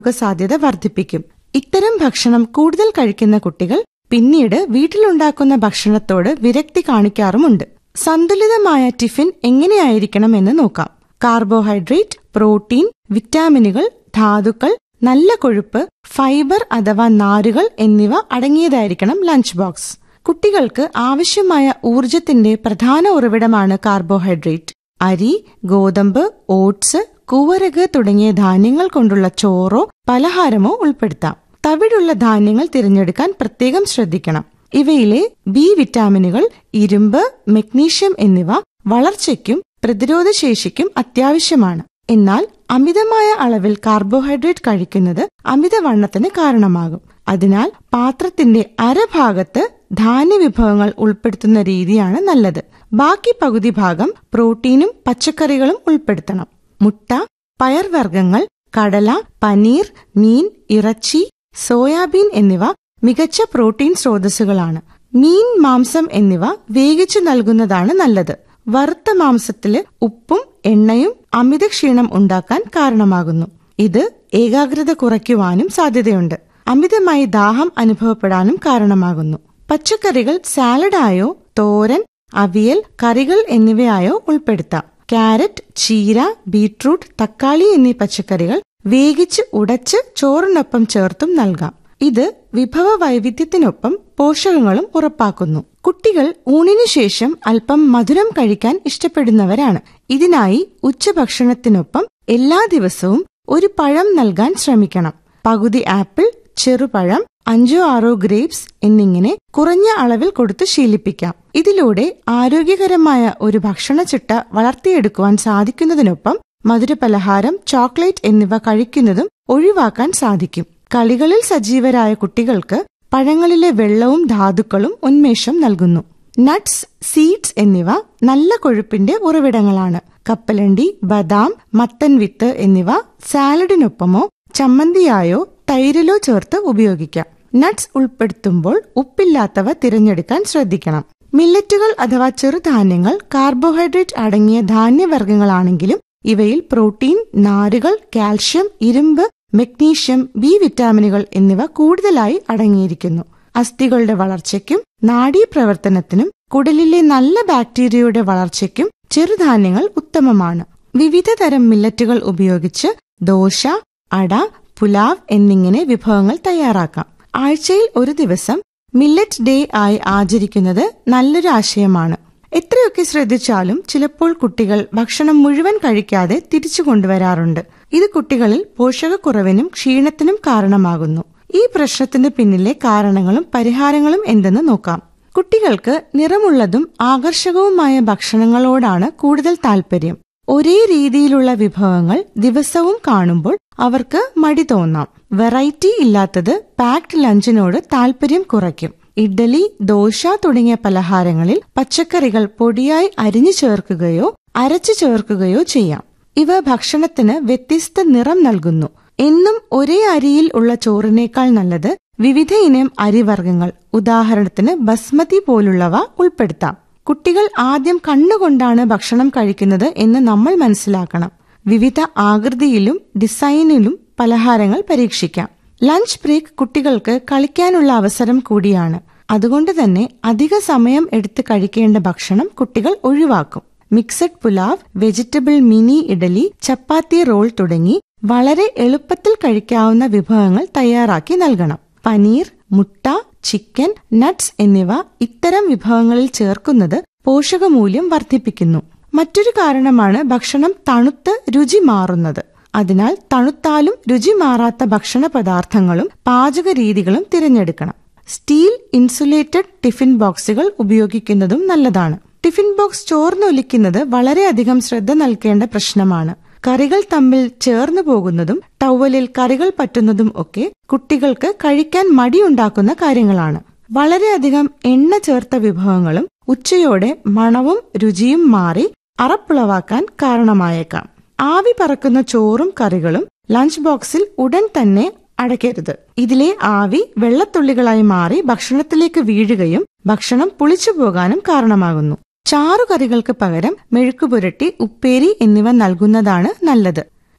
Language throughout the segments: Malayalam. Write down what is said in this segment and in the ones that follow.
രോഗസാധ്യത വർദ്ധിപ്പിക്കും ഇത്തരം ഭക്ഷണം കൂടുതൽ കഴിക്കുന്ന കുട്ടികൾ പിന്നീട് വീട്ടിലുണ്ടാക്കുന്ന ഭക്ഷണത്തോട് വിരക്തി കാണിക്കാറുമുണ്ട് സന്തുലിതമായ ടിഫിൻ എങ്ങനെയായിരിക്കണം എന്ന് നോക്കാം കാർബോഹൈഡ്രേറ്റ് പ്രോട്ടീൻ വിറ്റാമിനുകൾ ധാതുക്കൾ നല്ല കൊഴുപ്പ് ഫൈബർ അഥവാ നാരുകൾ എന്നിവ അടങ്ങിയതായിരിക്കണം ലഞ്ച് ബോക്സ് കുട്ടികൾക്ക് ആവശ്യമായ ഊർജത്തിന്റെ പ്രധാന ഉറവിടമാണ് കാർബോഹൈഡ്രേറ്റ് അരി ഗോതമ്പ് ഓട്സ് കൂവരക് തുടങ്ങിയ ധാന്യങ്ങൾ കൊണ്ടുള്ള ചോറോ പലഹാരമോ ഉൾപ്പെടുത്താം തവിടുള്ള ധാന്യങ്ങൾ തിരഞ്ഞെടുക്കാൻ പ്രത്യേകം ശ്രദ്ധിക്കണം ഇവയിലെ ബി വിറ്റാമിനുകൾ ഇരുമ്പ് മഗ്നീഷ്യം എന്നിവ വളർച്ചയ്ക്കും പ്രതിരോധശേഷിക്കും അത്യാവശ്യമാണ് എന്നാൽ അമിതമായ അളവിൽ കാർബോഹൈഡ്രേറ്റ് കഴിക്കുന്നത് അമിതവണ്ണത്തിന് കാരണമാകും അതിനാൽ പാത്രത്തിന്റെ അരഭാഗത്ത് ധാന്യവിഭവങ്ങൾ ഉൾപ്പെടുത്തുന്ന രീതിയാണ് നല്ലത് ബാക്കി പകുതി ഭാഗം പ്രോട്ടീനും പച്ചക്കറികളും ഉൾപ്പെടുത്തണം മുട്ട പയർവർഗ്ഗങ്ങൾ കടല പനീർ മീൻ ഇറച്ചി സോയാബീൻ എന്നിവ മികച്ച പ്രോട്ടീൻ സ്രോതസ്സുകളാണ് മീൻ മാംസം എന്നിവ വേവിച്ചു നൽകുന്നതാണ് നല്ലത് വറുത്ത മാംസത്തില് ഉപ്പും എണ്ണയും അമിത ക്ഷീണം ഉണ്ടാക്കാൻ കാരണമാകുന്നു ഇത് ഏകാഗ്രത കുറയ്ക്കുവാനും സാധ്യതയുണ്ട് അമിതമായി ദാഹം അനുഭവപ്പെടാനും കാരണമാകുന്നു പച്ചക്കറികൾ സാലഡായോ തോരൻ അവിയൽ കറികൾ എന്നിവയായോ ഉൾപ്പെടുത്താം ക്യാരറ്റ് ചീര ബീട്രൂട്ട് തക്കാളി എന്നീ പച്ചക്കറികൾ വേവിച്ച് ഉടച്ച് ചോറിനൊപ്പം ചേർത്തും നൽകാം ഇത് വിഭവ വൈവിധ്യത്തിനൊപ്പം പോഷകങ്ങളും ഉറപ്പാക്കുന്നു കുട്ടികൾ ഊണിനു ശേഷം അല്പം മധുരം കഴിക്കാൻ ഇഷ്ടപ്പെടുന്നവരാണ് ഇതിനായി ഉച്ചഭക്ഷണത്തിനൊപ്പം എല്ലാ ദിവസവും ഒരു പഴം നൽകാൻ ശ്രമിക്കണം പകുതി ആപ്പിൾ ചെറുപഴം അഞ്ചോ ആറോ ഗ്രേപ്സ് എന്നിങ്ങനെ കുറഞ്ഞ അളവിൽ കൊടുത്ത് ശീലിപ്പിക്കാം ഇതിലൂടെ ആരോഗ്യകരമായ ഒരു ഭക്ഷണച്ചിട്ട വളർത്തിയെടുക്കുവാൻ സാധിക്കുന്നതിനൊപ്പം മധുരപലഹാരം ചോക്ലേറ്റ് എന്നിവ കഴിക്കുന്നതും ഒഴിവാക്കാൻ സാധിക്കും കളികളിൽ സജീവരായ കുട്ടികൾക്ക് പഴങ്ങളിലെ വെള്ളവും ധാതുക്കളും ഉന്മേഷം നൽകുന്നു നട്ട്സ് സീഡ്സ് എന്നിവ നല്ല കൊഴുപ്പിന്റെ ഉറവിടങ്ങളാണ് കപ്പലണ്ടി ബദാം മത്തൻ വിത്ത് എന്നിവ സാലഡിനൊപ്പമോ ചമ്മന്തിയായോ തൈരിലോ ചേർത്ത് ഉപയോഗിക്കാം നട്ട്സ് ഉൾപ്പെടുത്തുമ്പോൾ ഉപ്പില്ലാത്തവ തിരഞ്ഞെടുക്കാൻ ശ്രദ്ധിക്കണം മില്ലറ്റുകൾ അഥവാ ചെറുധാന്യങ്ങൾ കാർബോഹൈഡ്രേറ്റ് അടങ്ങിയ ധാന്യവർഗ്ഗങ്ങളാണെങ്കിലും ഇവയിൽ പ്രോട്ടീൻ നാരുകൾ കാൽഷ്യം ഇരുമ്പ് മഗ്നീഷ്യം ബി വിറ്റാമിനുകൾ എന്നിവ കൂടുതലായി അടങ്ങിയിരിക്കുന്നു അസ്ഥികളുടെ വളർച്ചയ്ക്കും നാഡീപ്രവർത്തനത്തിനും കുടലിലെ നല്ല ബാക്ടീരിയയുടെ വളർച്ചയ്ക്കും ചെറുധാന്യങ്ങൾ ഉത്തമമാണ് വിവിധ തരം മില്ലറ്റുകൾ ഉപയോഗിച്ച് ദോശ അട പുലാവ് എന്നിങ്ങനെ വിഭവങ്ങൾ തയ്യാറാക്കാം ആഴ്ചയിൽ ഒരു ദിവസം മില്ലറ്റ് ഡേ ആയി ആചരിക്കുന്നത് നല്ലൊരു ആശയമാണ് എത്രയൊക്കെ ശ്രദ്ധിച്ചാലും ചിലപ്പോൾ കുട്ടികൾ ഭക്ഷണം മുഴുവൻ കഴിക്കാതെ തിരിച്ചു കൊണ്ടുവരാറുണ്ട് ഇത് കുട്ടികളിൽ പോഷകക്കുറവിനും ക്ഷീണത്തിനും കാരണമാകുന്നു ഈ പ്രശ്നത്തിന് പിന്നിലെ കാരണങ്ങളും പരിഹാരങ്ങളും എന്തെന്ന് നോക്കാം കുട്ടികൾക്ക് നിറമുള്ളതും ആകർഷകവുമായ ഭക്ഷണങ്ങളോടാണ് കൂടുതൽ താല്പര്യം ഒരേ രീതിയിലുള്ള വിഭവങ്ങൾ ദിവസവും കാണുമ്പോൾ അവർക്ക് മടി തോന്നാം വെറൈറ്റി ഇല്ലാത്തത് പാക്ഡ് ലഞ്ചിനോട് താല്പര്യം കുറയ്ക്കും ഇഡ്ഡലി ദോശ തുടങ്ങിയ പലഹാരങ്ങളിൽ പച്ചക്കറികൾ പൊടിയായി അരിഞ്ഞു ചേർക്കുകയോ അരച്ചു ചേർക്കുകയോ ചെയ്യാം ഇവ ഭക്ഷണത്തിന് വ്യത്യസ്ത നിറം നൽകുന്നു എന്നും ഒരേ അരിയിൽ ഉള്ള ചോറിനേക്കാൾ നല്ലത് വിവിധ ഇനം അരിവർഗ്ഗങ്ങൾ ഉദാഹരണത്തിന് ബസ്മതി പോലുള്ളവ ഉൾപ്പെടുത്താം കുട്ടികൾ ആദ്യം കണ്ണുകൊണ്ടാണ് ഭക്ഷണം കഴിക്കുന്നത് എന്ന് നമ്മൾ മനസ്സിലാക്കണം വിവിധ ആകൃതിയിലും ഡിസൈനിലും പലഹാരങ്ങൾ പരീക്ഷിക്കാം ലഞ്ച് ബ്രേക്ക് കുട്ടികൾക്ക് കളിക്കാനുള്ള അവസരം കൂടിയാണ് അതുകൊണ്ട് തന്നെ അധിക സമയം എടുത്ത് കഴിക്കേണ്ട ഭക്ഷണം കുട്ടികൾ ഒഴിവാക്കും mixed pulao vegetable mini idli chapati roll തുടങ്ങി വളരെ എളുപ്പത്തിൽ കഴിക്കാവുന്ന വിഭവങ്ങൾ തയ്യാറാക്കി നൽകണം പനീർ മുട്ട ചിക്കൻ നട്ട്സ് എന്നിവ ഇത്തരം വിഭവങ്ങളിൽ ചേർക്കുന്നത് പോഷകമൂല്യം വർദ്ധിപ്പിക്കുന്നു മറ്റൊരു കാരണമാണ് ഭക്ഷണം തണുത്ത് രുചി മാറുന്നത് അതിനാൽ തണുത്താലും രുചി മാറാത്ത ഭക്ഷണ പദാർത്ഥങ്ങളും പാചക രീതികളും തിരഞ്ഞെടുക്കണം സ്റ്റീൽ ഇൻസുലേറ്റഡ് ടിഫിൻ ബോക്സുകൾ ഉപയോഗിക്കുന്നതും നല്ലതാണ് ടിഫിൻ ബോക്സ് ചോർന്നൊലിക്കുന്നത് വളരെയധികം ശ്രദ്ധ നൽകേണ്ട പ്രശ്നമാണ് കറികൾ തമ്മിൽ ചേർന്നു പോകുന്നതും ടവലിൽ കറികൾ പറ്റുന്നതും ഒക്കെ കുട്ടികൾക്ക് കഴിക്കാൻ മടിയുണ്ടാക്കുന്ന കാര്യങ്ങളാണ് വളരെയധികം എണ്ണ ചേർത്ത വിഭവങ്ങളും ഉച്ചയോടെ മണവും രുചിയും മാറി അറപ്പുളവാക്കാൻ കാരണമായേക്കാം ആവി പറക്കുന്ന ചോറും കറികളും ലഞ്ച് ബോക്സിൽ ഉടൻ തന്നെ അടയ്ക്കരുത് ഇതിലെ ആവി വെള്ളത്തുള്ളികളായി മാറി ഭക്ഷണത്തിലേക്ക് വീഴുകയും ഭക്ഷണം പുളിച്ചു പോകാനും കാരണമാകുന്നു ചാറുകറികൾക്ക് പകരം മെഴുക്കുപുരട്ടി ഉപ്പേരി എന്നിവ നൽകുന്നതാണ് നല്ലത്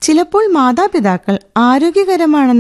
ചിലപ്പോൾ മാതാപിതാക്കൾ ആരോഗ്യകരമാണെന്ന